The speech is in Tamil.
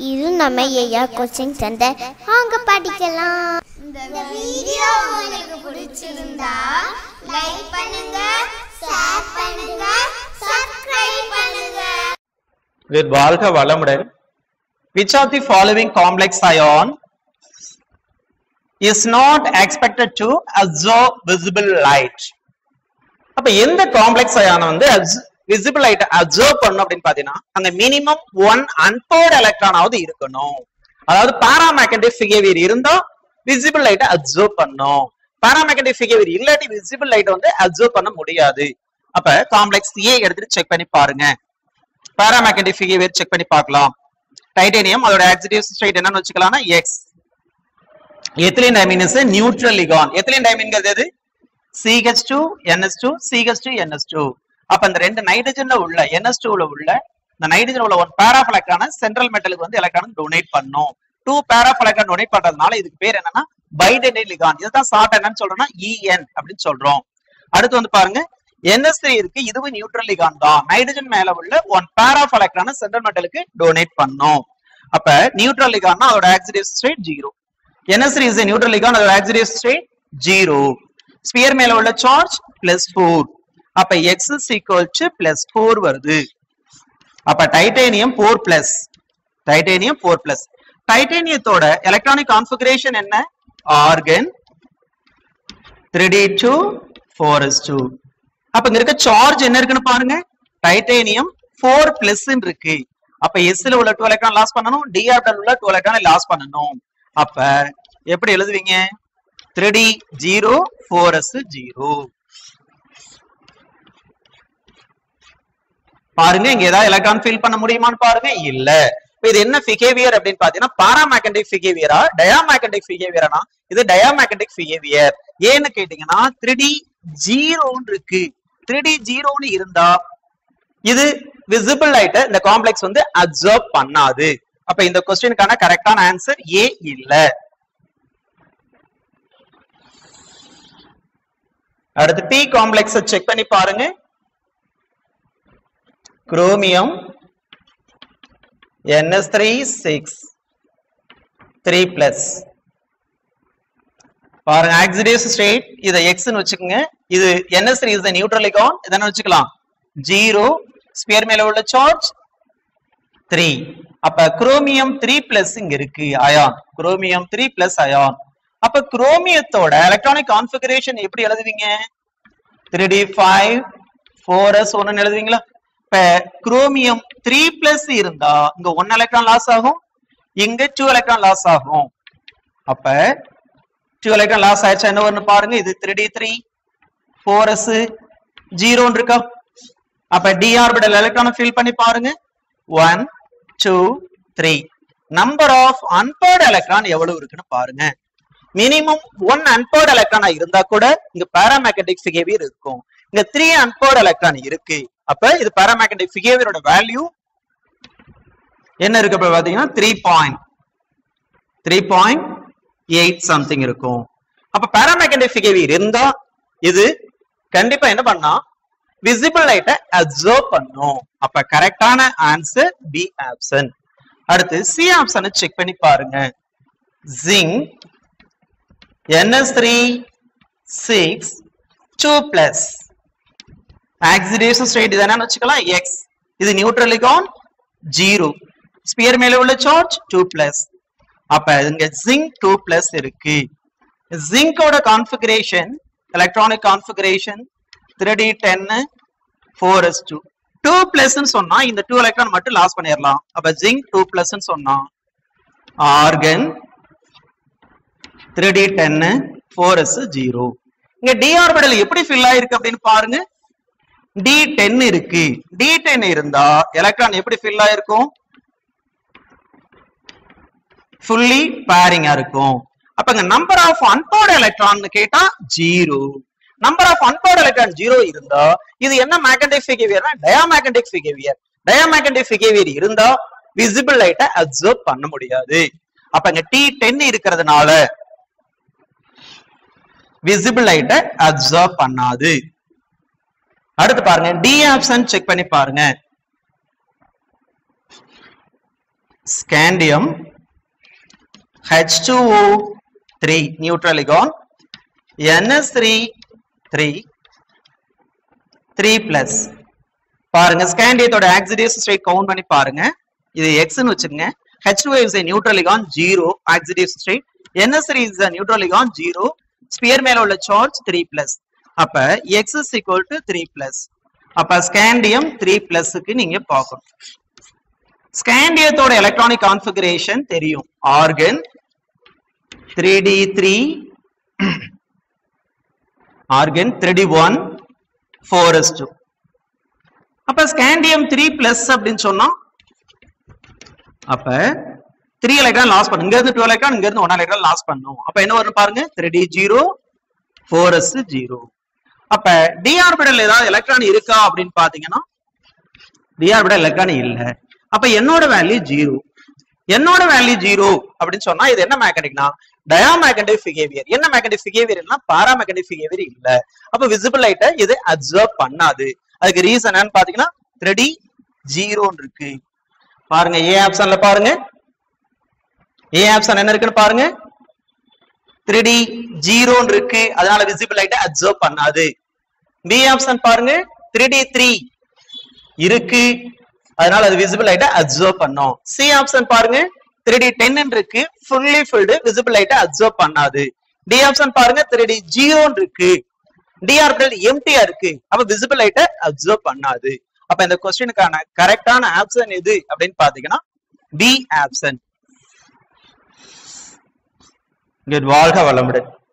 இது நம்ம ஐயா கோச்சிங் சென்டர் வாங்க படிக்கலாம் இந்த வீடியோ உங்களுக்கு பிடிச்சிருந்தா லைக் பண்ணுங்க ஷேர் பண்ணுங்க சப்ஸ்கிரைப் பண்ணுங்க with வாழ்க வளமுடன் which of the following complex ion is not expected to absorb visible light அப்ப எந்த காம்ப்ளெக்ஸ் அயான் வந்து விசிபிள் லைட் அப்சர்வ் பண்ணணும் அப்படின்னு பாத்தீங்கன்னா அங்க மினிமம் ஒன் அன்போர்ட் எலக்ட்ரானாவது இருக்கணும் அதாவது பாராமேக்னடிக் பிஹேவியர் இருந்தா விசிபிள் லைட்டை அப்சர்வ் பண்ணும் பாராமேக்னடிக் பிஹேவியர் இல்லாட்டி விசிபிள் லைட் வந்து அப்சர்வ் பண்ண முடியாது அப்ப காம்ப்ளெக்ஸ் ஏ எடுத்துட்டு செக் பண்ணி பாருங்க பாராமேக்னடிக் பிஹேவியர் செக் பண்ணி பார்க்கலாம் டைட்டேனியம் அதோட ஆக்சிடிவ் ஸ்டேட் என்னன்னு வச்சுக்கலாம்னா X ethylene diamine is neutral ligand ethylene டைமின்ங்கிறது எது CH two NS two CH two NS two அப்ப இந்த ரெண்டு நைட்ரஜன்ல உள்ள என்எஸ் டூல உள்ள இந்த நைட்ரஜன் உள்ள ஒன் பேராஃப் எலக்ட்ரான சென்ட்ரல் மெட்டலுக்கு வந்து எலக்ட்ரான் டொனேட் பண்ணும் டூ பேராஃப் எலக்ட்ரான் டொனேட் பண்றதுனால இதுக்கு பேர் என்னன்னா பைடென்டேட் லிகான் இதுதான் ஷார்ட் என்னன்னு சொல்றோம்னா இஎன் அப்படின்னு சொல்றோம் அடுத்து வந்து பாருங்க என்எஸ் த்ரீ இருக்கு இதுவும் நியூட்ரல் லிகான் தான் நைட்ரஜன் மேல உள்ள ஒன் பேராஃப் எலக்ட்ரான சென்ட்ரல் மெட்டலுக்கு டொனேட் பண்ணும் அப்ப நியூட்ரல் லிகான்னா அதோட oxidative state zero NS three is neutral ligand அதோட ஆக்சிடிவ் ஸ்டேட் ஜீரோ ஸ்பியர் மேல உள்ள சார்ஜ் பிளஸ் ஃபோர் அப்ப X is equal to plus four வருது அப்ப titanium four plus titanium four plus டைட்டேனியத்தோட எலக்ட்ரானிக் கான்ஃபிகரேஷன் என்ன argon three D two four S two அப்ப இங்க இருக்க சார்ஜ் என்ன இருக்குன்னு பாருங்க டைட்டேனியம் ஃபோர் பிளஸ் இருக்கு அப்ப எஸ்ல உள்ள டூ எலக்ட்ரான் லாஸ் பண்ணணும் டி ஆர்டர் உள்ள டூ எலக்ட்ரான் லாஸ் பண்ணணும் அப்ப எப்படி எழுதுவீங்க three D zero four S zero பாருங்க இங்க ஏதாவது எலக்ட்ரான் ஃபில் பண்ண முடியுமான்னு பாருங்க இல்ல இப்ப இது என்ன பிஹேவியர் அப்படின்னு பாத்தீங்கன்னா பாராமேக்னடிக் பிஹேவியரா டயாமேக்னடிக் பிஹேவியரா இது டயாமேக்னடிக் பிஹேவியர் ஏன்னு கேட்டீங்கன்னா த்ரீ டி ஜீரோன்னு இருக்கு த்ரீ டி ஜீரோன்னு இருந்தா இது விசிபிள் லைட்ட இந்த காம்ப்ளெக்ஸ் வந்து அப்சர்வ் பண்ணாது அப்ப இந்த கொஸ்டினுக்கான கரெக்டான ஆன்சர் ஏ இல்ல அடுத்து பி காம்ப்ளெக்ஸ் செக் பண்ணி பாருங்க chromium NS three six three plus பாருங்க ஆக்சிடேஸ் ஸ்டேட் இதை எக்ஸ்னு வச்சுக்கோங்க இது NS three is neutral ligand இதனை வச்சுக்கலாம் ஜீரோ ஸ்பியர் மேல உள்ள சார்ஜ் த்ரீ அப்ப குரோமியம் த்ரீ பிளஸ் இங்க இருக்கு ion chromium three plus ion அப்ப குரோமியத்தோட எலக்ட்ரானிக் கான்பிகரேஷன் எப்படி எழுதுவீங்க three D five four S ஒன்னு எழுதுவீங்களா இப்ப குரோமியம் த்ரீ பிளஸ் இருந்தா இங்க ஒன் எலக்ட்ரான் லாஸ் ஆகும் இங்க டூ எலக்ட்ரான் லாஸ் ஆகும் அப்ப டூ எலக்ட்ரான் லாஸ் ஆயிடுச்சா என்ன வரும்னு பாருங்க இது three D three four S ஜீரோன்னு இருக்கா அப்ப டி ஆர்பிடல் எலக்ட்ரான் ஃபில் பண்ணி பாருங்க one two three number of unpaired electron எவ்வளவு இருக்குன்னு பாருங்க மினிமம் ஒன் அன்பேர்ட் எலக்ட்ரானா இருந்தா கூட இங்க பாராமேக்னடிக் பிஹேவியர் இருக்கும் இங்க த்ரீ அன்பேர்ட் எலக்ட்ரான் இருக்கு அப்ப இது பாராமேக்னடிக் பிஹேவியரோட வேல்யூ என்ன இருக்கு அப்ப பாத்தீங்கன்னா three point three point eight something இருக்கும் அப்ப பாராமேக்னடிக் பிஹேவியர் இருந்தா இது கண்டிப்பா என்ன பண்ணா விசிபிள் லைட்டை அப்சர்வ் பண்ணும் அப்ப கரெக்டான ஆன்சர் பி ஆப்ஷன் அடுத்து சி ஆப்ஷனை செக் பண்ணி பாருங்க zinc NS three six two plus oxidation state இது என்னன்னு வச்சுக்கலாம் எக்ஸ் இது நியூட்ரலிகான் ஜீரோ ஸ்பியர் மேல உள்ள சார்ஜ் டூ பிளஸ் அப்ப இங்க ஜிங்க் டூ பிளஸ் இருக்கு ஜிங்கோட configuration electronic configuration three D டென்னு ஃபோர் எஸ் டூ டூ பிளஸ்ன்னு சொன்னா இந்த டூ எலக்ட்ரான் மட்டும் லாஸ் பண்ணிடலாம் அப்ப ஜிங்க் டூ பிளஸ்ன்னு சொன்னா ஆர்கன் த்ரீ டி டென்னு ஃபோர் எஸ் ஜீரோ இங்க டி ஆர்பிடல் எப்படி ஃபில் ஆயிருக்கு அப்படின்னு பாருங்க டி டென் இருக்கு டி டென் இருந்தா எலக்ட்ரான் எப்படி ஃபில் ஆயிருக்கும் ஃபுல்லி பேரிங்கா இருக்கும் அப்ப இங்க நம்பர் ஆஃப் அன்போர்ட் எலக்ட்ரான் கேட்டா zero number of unpaired electron zero இருந்தா இது என்ன மேக்னடிக் பிஹேவியர்னா டயாமேக்னடிக் பிஹேவியர் டயாமேக்னடிக் பிஹேவியர் இருந்தா விசிபிள் லைட்டை அப்சர்வ் பண்ண முடியாது அப்ப இங்க டி டென் இருக்கிறதுனால விசிபிள் லைட்டை அப்சர்வ் பண்ணாது அடுத்து பாருங்க டி ஆப்ஷன் செக் பண்ணி பாருங்க scandium H2O 3 neutral ion NS3 3 3 plus பாருங்க ஸ்காண்டியத்தோட ஆக்சிடேஸ் ஸ்டேட் கவுண்ட் பண்ணி பாருங்க இது எக்ஸ்னு வச்சுக்கோங்க H2O is a neutral ion 0 oxidative state NS3 is a neutral ion 0 sphere மேல உள்ள சார்ஜ் 3 plus அப்ப x is equal to 3 plus அப்ப ஸ்காண்டியம் 3 பிளஸ்க்கு நீங்க பார்க்கணும் ஸ்காண்டியத்தோட எலக்ட்ரானிக் கான்ஃபிகரேஷன் தெரியும் argon three D three argon three D one four S two அப்ப ஸ்காண்டியம் த்ரீ பிளஸ் அப்படின்னு சொன்னா அப்ப த்ரீ எலக்ட்ரான் லாஸ் பண்ணும் இங்க இருந்து டூ எலக்ட்ரான் இங்க இருந்து ஒன் எலக்ட்ரான் லாஸ் பண்ணும் அப்ப என்ன வரும் பாருங்க three D zero four S zero அப்ப டி ஆர்பிடல் ஏதாவது எலக்ட்ரான் இருக்கா அப்படின்னு பாத்தீங்கன்னா டி ஆர்பிடல் எலக்ட்ரான் இல்ல அப்ப என்னோட வேல்யூ ஜீரோ என்னோட வேல்யூ ஜீரோ அப்படின்னு சொன்னா இது என்ன மேக்னடிக்னா டயாமேக்னடிக் பிஹேவியர் என்ன மேக்னடிக் பிஹேவியர்னா பாராமேக்னடிக் பிஹேவியர் இல்ல அப்ப விசிபிள் லைட்டை இது அப்சர்வ் பண்ணாது அதுக்கு ரீசன் என்னன்னு பாத்தீங்கன்னா த்ரெடி ஜீரோன்னு இருக்கு பாருங்க ஏ ஆப்ஷன்ல பாருங்க ஏ ஆப்ஷன் என்ன இருக்குன்னு பாருங்க த்ரீ டி ஜீரோன்னு இருக்கு அதனால விசிபிள் லைட்டை அப்சர்வ் பண்ணாது பி ஆப்ஷன் பாருங்க த்ரீ டி த்ரீ இருக்கு அதனால அது விசிபிள் லைட்டை அப்சர்வ் பண்ணும் சி ஆப்ஷன் பாருங்க த்ரீ டி டென் இருக்கு ஃபுல்லி ஃபில்டு விசிபிள் லைட்டை அப்சர்வ் பண்ணாது டி ஆப்ஷன் பாருங்க த்ரீ டி ஜீரோன்னு இருக்கு டி ஆர்பிடல் எம்டியா இருக்கு அப்ப விசிபிள் லைட்டை அப்சர்வ் பண்ணாது அப்ப இந்த கொஸ்டினுக்கான கரெக்டான ஆப்ஷன் எது அப்படின்னு பாத்தீங்கன்னா பி ஆப்ஷன் குட் வாழ்க வளமுடன்